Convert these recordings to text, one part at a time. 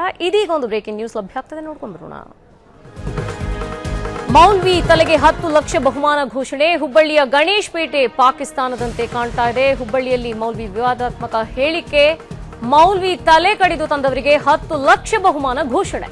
ಇದೀಗ ಒಂದು breaking news ಲಭ್ಯ ಆಗ್ತದೆ ನೋಡ್ಕೊಂಡು ಬರೋಣ ಮೌಲ್ವಿ ತಲೆಗೆ ಹತ್ತು ಲಕ್ಷ ಬಹುಮಾನ ಘೋಷಣೆ ಹುಬ್ಬಳ್ಳಿಯ ಗಣೇಶ್ ಪೇಟೆ ಪಾಕಿಸ್ತಾನದಂತೆ ಕಾಣ್ತಾ ಇದೆ ಹುಬ್ಬಳ್ಳಿಯಲ್ಲಿ ಮೌಲ್ವಿ ವಿವಾದಾತ್ಮಕ ಹೇಳಿಕೆ ಮೌಲ್ವಿ ತಲೆ ಕಡಿದು ತಂದವರಿಗೆ ಹತ್ತು ಲಕ್ಷ ಬಹುಮಾನ ಘೋಷಣೆ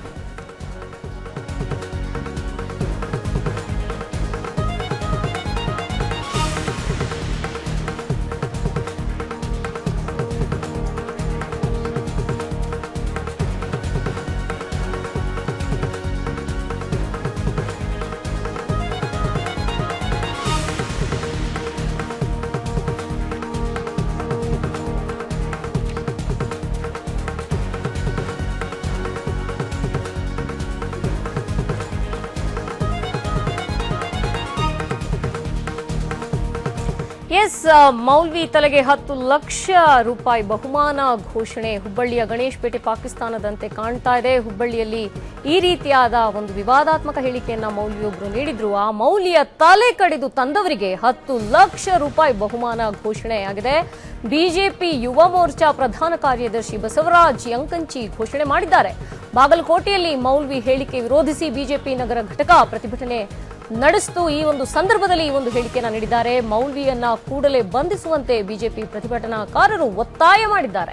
ಎಸ್ ಮೌಲ್ವಿ ತಲೆಗೆ ಹತ್ತು ಲಕ್ಷ ರೂಪಾಯಿ ಬಹುಮಾನ ಘೋಷಣೆ ಹುಬ್ಬಳ್ಳಿಯ ಗಣೇಶ್ ಪೇಟೆ ಪಾಕಿಸ್ತಾನದಂತೆ ಕಾಣ್ತಾ ಇದೆ ಹುಬ್ಬಳ್ಳಿಯಲ್ಲಿ ಈ ರೀತಿಯಾದ ಒಂದು ವಿವಾದಾತ್ಮಕ ಹೇಳಿಕೆಯನ್ನ ಮೌಲ್ವಿಯೊಬ್ಬರು ನೀಡಿದ್ರು ಆ ಮೌಲ್ಯ ತಲೆ ಕಡಿದು ತಂದವರಿಗೆ ಹತ್ತು ಲಕ್ಷ ರೂಪಾಯಿ ಬಹುಮಾನ ಘೋಷಣೆಯಾಗಿದೆ ಬಿಜೆಪಿ ಯುವ ಮೋರ್ಚಾ ಪ್ರಧಾನ ಕಾರ್ಯದರ್ಶಿ ಬಸವರಾಜ್ ಯಂಕಂಚಿ ಘೋಷಣೆ ಮಾಡಿದ್ದಾರೆ ಬಾಗಲಕೋಟೆಯಲ್ಲಿ ಮೌಲ್ವಿ ಹೇಳಿಕೆ ವಿರೋಧಿಸಿ ಬಿಜೆಪಿ ನಗರ ಘಟಕ ಪ್ರತಿಭಟನೆ ನಡೆಸಿತು ಈ ಒಂದು ಸಂದರ್ಭದಲ್ಲಿ ಈ ಒಂದು ಹೇಳಿಕೆಯನ್ನ ನೀಡಿದ್ದಾರೆ ಮೌಲ್ವಿಯನ್ನ ಕೂಡಲೇ ಬಂಧಿಸುವಂತೆ ಬಿಜೆಪಿ ಪ್ರತಿಭಟನಾಕಾರರು ಒತ್ತಾಯ ಮಾಡಿದ್ದಾರೆ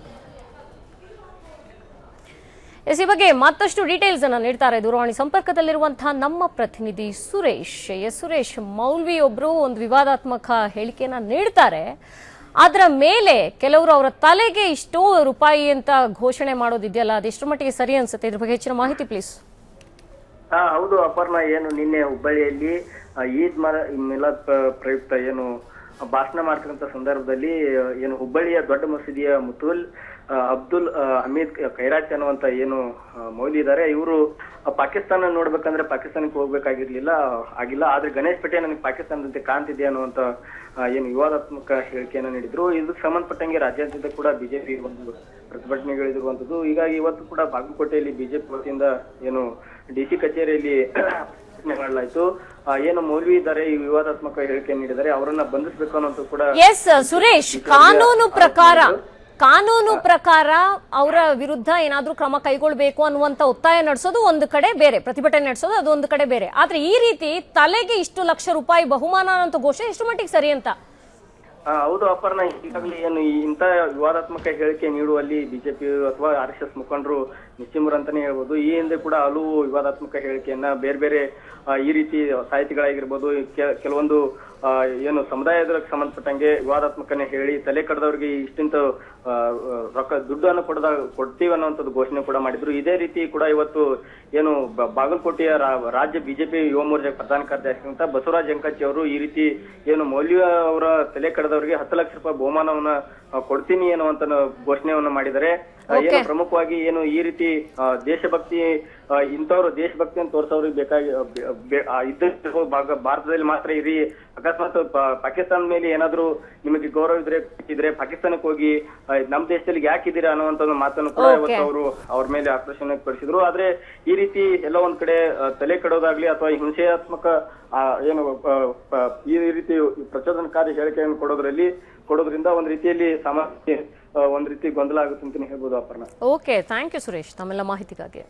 ಎಸ್ ಈ ಬಗ್ಗೆ ಮತ್ತಷ್ಟು ಡೀಟೇಲ್ಸ್ ಅನ್ನ ನೀಡ್ತಾರೆ ದೂರವಾಣಿ ಸಂಪರ್ಕದಲ್ಲಿರುವಂತಹ ನಮ್ಮ ಪ್ರತಿನಿಧಿ ಸುರೇಶ್ ಎಸ್ ಸುರೇಶ್ ಮೌಲ್ವಿ ಒಬ್ರು ಒಂದು ವಿವಾದಾತ್ಮಕ ಹೇಳಿಕೆಯನ್ನ ನೀಡ್ತಾರೆ ಅದರ ಮೇಲೆ ಕೆಲವರು ಅವರ ತಲೆಗೆ ಇಷ್ಟೋ ರೂಪಾಯಿ ಅಂತ ಘೋಷಣೆ ಮಾಡೋದಿದೆಯಲ್ಲ ಅದೆಷ್ಟು ಮಟ್ಟಿಗೆ ಸರಿ ಅನ್ಸುತ್ತೆ ಇದ್ರ ಬಗ್ಗೆ ಹೆಚ್ಚಿನ ಮಾಹಿತಿ ಪ್ಲೀಸ್ ಹಾ ಹೌದು ಅಪರ್ಣ ಏನು ನಿನ್ನೆ ಹುಬ್ಬಳ್ಳಿಯಲ್ಲಿ ಆ, ಈದ್ ಮರ ಮಿಲಾದ್ ಪ್ರ- ಪ್ರಯುಕ್ತ ಏನು ಭಾಷಣ ಮಾಡ್ತಕ್ಕಂಥ ಸಂದರ್ಭದಲ್ಲಿ ಆ, ಏನು ಹುಬ್ಬಳ್ಳಿಯ ದೊಡ್ಡ ಮಸೀದಿಯ ಮುತುಲ್ ಆ, ಅಬ್ದುಲ್ ಆ, ಹಮೀದ್ ಖೈರಾತ್ ಅನ್ನುವಂತ ಏನು ಆ, ಮೌಲ್ವಿ ಇದ್ದಾರೆ ಇವರು ಪಾಕಿಸ್ತಾನ ನೋಡ್ಬೇಕಂದ್ರೆ ಪಾಕಿಸ್ತಾನಕ್ಕೆ ಹೋಗ್ಬೇಕಾಗಿರ್ಲಿಲ್ಲ ಆಗಿಲ್ಲ ಆದ್ರೆ ಗಣೇಶ್ ಪೇಟೆ ನನಗೆ ಪಾಕಿಸ್ತಾನದಂತೆ ಕಾಣ್ತಿದೆ ಅನ್ನುವಂತ ಆ, ಏನು ವಿವಾದಾತ್ಮಕ ಹೇಳಿಕೆಯನ್ನು ನೀಡಿದ್ರು ಇದಕ್ಕೆ ಸಂಬಂಧಪಟ್ಟಂಗೆ ರಾಜ್ಯಾದ್ಯಂತ ಕೂಡ ಬಿಜೆಪಿ ಒಂದು ಪ್ರತಿಭಟನೆಗಳಿರುವಂತದ್ದು ಹೀಗಾಗಿ ಇವತ್ತು ಕೂಡ ಬಾಗಲಕೋಟೆಯಲ್ಲಿ ಬಿಜೆಪಿ ವತಿಯಿಂದ ಏನು ಡಿಸಿ ಕಚೇರಿಯಲ್ಲಿ ಪ್ರತಿಭಟನೆ ಮಾಡಲಾಯಿತು ಆ, ಏನು ಮೌಲ್ವಿ ಇದ್ದಾರೆ ಈ ವಿವಾದಾತ್ಮಕ ಹೇಳಿಕೆ ನೀಡಿದ್ದಾರೆ ಅವರನ್ನ ಬಂಧಿಸಬೇಕು ಅನ್ನೋದು ಕೂಡ ಎಸ್ ಸುರೇಶ್ ಕಾನೂನು ಪ್ರಕಾರ ಕಾನೂನು ಪ್ರಕಾರ ಅವರ ವಿರುದ್ಧ ಏನಾದ್ರೂ ಕ್ರಮ ಕೈಗೊಳ್ಬೇಕು ಅನ್ನುವಂತ ಒತ್ತಾಯ ನಡೆಸೋದು ಒಂದು ಕಡೆ ಬೇರೆ ಪ್ರತಿಭಟನೆ ನಡೆಸೋದು ಅದು ಒಂದು ಕಡೆ ಬೇರೆ ಆದ್ರೆ ಈ ರೀತಿ ತಲೆಗೆ ಇಷ್ಟು ಲಕ್ಷ ರೂಪಾಯಿ ಬಹುಮಾನ ಅಂತ ಘೋಷಣೆ ಎಷ್ಟು ಮಟ್ಟಿಗೆ ಸರಿ ಅಂತ ಆ, ಹೌದು ಅಪರ್ಣ ಈಗಾಗಲೇ ಏನು ಈ ಇಂಥ ವಿವಾದಾತ್ಮಕ ಹೇಳಿಕೆ ನೀಡುವಲ್ಲಿ ಬಿಜೆಪಿ ಅಥವಾ ಆರ್ ಎಸ್ ಎಸ್ ಮುಖಂಡರು ನಿಶ್ಚಿಮರು ಅಂತಾನೆ ಹೇಳ್ಬೋದು ಈ ಹಿಂದೆ ಕೂಡ ಹಲವು ವಿವಾದಾತ್ಮಕ ಹೇಳಿಕೆಯನ್ನ ಬೇರೆ ಬೇರೆ ಆ, ಈ ರೀತಿ ಸಾಹಿತಿಗಳಾಗಿರ್ಬೋದು ಕೆ- ಕೆಲವೊಂದು ಆ, ಏನು ಸಮುದಾಯದಕ್ಕೆ ಸಂಬಂಧಪಟ್ಟಂಗೆ ವಿವಾದಾತ್ಮಕನೇ ಹೇಳಿ ತಲೆ ಕಡ್ದವ್ರಿಗೆ ಇಷ್ಟಿಂತ ಆ, ರೊಕ್ಕ ದುಡ್ಡನ್ನು ಕೊಡದ ಕೊಡ್ತೀವಿ ಅನ್ನುವಂಥದ್ದು ಘೋಷಣೆ ಕೂಡ ಮಾಡಿದ್ರು ಇದೇ ರೀತಿ ಕೂಡ ಇವತ್ತು ಏನು ಬ- ಬಾಗಲಕೋಟೆಯ ರಾ- ರಾಜ್ಯ ಬಿಜೆಪಿ ಯುವ ಮೋರ್ಚಾ ಪ್ರಧಾನ ಕಾರ್ಯದರ್ಶಿ ಅಂತ ಬಸವರಾಜ್ ಅಂಕಚ್ಚಿ ಅವರು ಈ ರೀತಿ ಏನು ಮೌಲ್ಯ ಅವರ ತಲೆ ಕಡದವರಿಗೆ ಹತ್ತು ಲಕ್ಷ ರೂಪಾಯಿ ಬಹುಮಾನವನ್ನ ಆ, ಕೊಡ್ತೀನಿ ಅನ್ನುವಂತ ಘೋಷಣೆಯನ್ನ ಮಾಡಿದ್ದಾರೆ ಆ, ಏನು Okay. ಪ್ರಮುಖವಾಗಿ ಏನು ಈ ರೀತಿ ಆ, ದೇಶಭಕ್ತಿ ಆ, ಇಂಥವ್ರು ದೇಶಭಕ್ತಿಯನ್ನು ತೋರಿಸೋರಿಗೆ ಬೇಕಾಗಿ ಆ, ಬೆ- ಬೆ- ಆ, ಇದ್ದ ಭಾಗ ಭಾರತದಲ್ಲಿ ಮಾತ್ರ ಇರಿ ಅಕಸ್ಮಾತ್ ಪಾ- ಪಾಕಿಸ್ತಾನದ ಮೇಲೆ ಏನಾದ್ರೂ ನಿಮಗೆ ಗೌರವ ಇದ್ರೆ ಇದ್ರೆ ಪಾಕಿಸ್ತಾನಕ್ಕೆ ಹೋಗಿ ಆ, ನಮ್ಮ ದೇಶದಲ್ಲಿ ಯಾಕಿದ್ದೀರಾ ಅನ್ನುವಂತ ಒಂದು ಮಾತನ್ನು ಕೂಡ Okay. ಇವತ್ತು ಅವರು ಅವ್ರ ಮೇಲೆ ಆಕ್ರೋಶ ವ್ಯಕ್ತಪಡಿಸಿದ್ರು ಆದ್ರೆ ಈ ರೀತಿ ಎಲ್ಲ ಒಂದ್ ಕಡೆ ಆ, ತಲೆ ಕೆಡೋದಾಗ್ಲಿ ಅಥವಾ ಹಿಂಸೆಯಾತ್ಮಕ ಆ, ಏನು ಆ, ಆ, ಈ ರೀತಿ ಪ್ರಚೋದನಕಾರಿ ಹೇಳಿಕೆಯನ್ನು ಕೊಡೋದ್ರಲ್ಲಿ ಕೊಡೋದ್ರಿಂದ ಒಂದ್ ರೀತಿಯಲ್ಲಿ ಸಮಾಜಕ್ಕೆ ಆ, ಒಂದ್ ರೀತಿ ಗೊಂದಲ ಆಗುತ್ತೆ ಅಂತಾನೆ ಹೇಳ್ಬೋದು Aparna okay thank you Suresh ತಮ್ಮೆಲ್ಲ ಮಾಹಿತಿಗಾಗಿ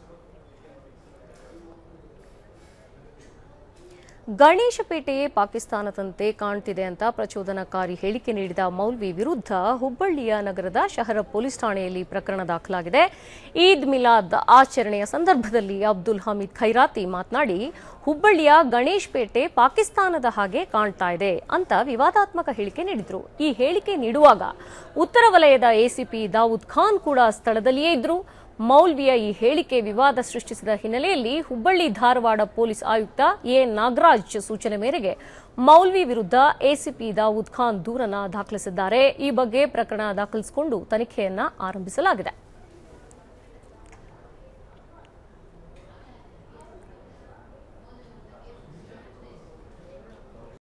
ಗಣೇಶಪೇಟೆಯೇ ಪಾಕಿಸ್ತಾನದಂತೆ ಕಾಣ್ತಿದೆ ಅಂತ ಪ್ರಚೋದನಕಾರಿ ಹೇಳಿಕೆ ನೀಡಿದ ಮೌಲ್ವಿ ವಿರುದ್ಧ ಹುಬ್ಬಳ್ಳಿಯ ನಗರದ ಶಹರ ಪೊಲೀಸ್ ಠಾಣೆಯಲ್ಲಿ ಪ್ರಕರಣ ದಾಖಲಾಗಿದೆ ಈದ್ ಮಿಲಾದ್ ಆಚರಣೆಯ ಸಂದರ್ಭದಲ್ಲಿ ಅಬ್ದುಲ್ ಹಮೀದ್ ಖೈರಾತಿ ಮಾತನಾಡಿ ಹುಬ್ಬಳ್ಳಿಯ ಗಣೇಶ್ ಪೇಟೆ ಪಾಕಿಸ್ತಾನದ ಹಾಗೆ ಕಾಣ್ತಾ ಇದೆ ಅಂತ ವಿವಾದಾತ್ಮಕ ಹೇಳಿಕೆ ನೀಡಿದ್ರು ಈ ಹೇಳಿಕೆ ನೀಡುವಾಗ ಉತ್ತರ ವಲಯದ ಎಸಿಪಿ ದಾವೂದ್ ಖಾನ್ ಕೂಡ ಸ್ಥಳದಲ್ಲಿಯೇ ಇದ್ರು ಮೌಲ್ವಿಯ ಈ ಹೇಳಿಕೆ ವಿವಾದ ಸೃಷ್ಟಿಸಿದ ಹಿನ್ನೆಲೆಯಲ್ಲಿ ಹುಬ್ಬಳ್ಳಿ ಧಾರವಾಡ ಪೊಲೀಸ್ ಆಯುಕ್ತ ಎ ನಾಗರಾಜ್ ಸೂಚನೆ ಮೇರೆಗೆ ಮೌಲ್ವಿ ವಿರುದ್ಧ ಎಸಿಪಿ ದಾವೂದ್ ಖಾನ್ ದೂರನ್ನ ದಾಖಲಿಸಿದ್ದಾರೆ ಈ ಬಗ್ಗೆ ಪ್ರಕರಣ ದಾಖಲಿಸಿಕೊಂಡು ತನಿಖೆಯನ್ನ ಆರಂಭಿಸಲಾಗಿದೆ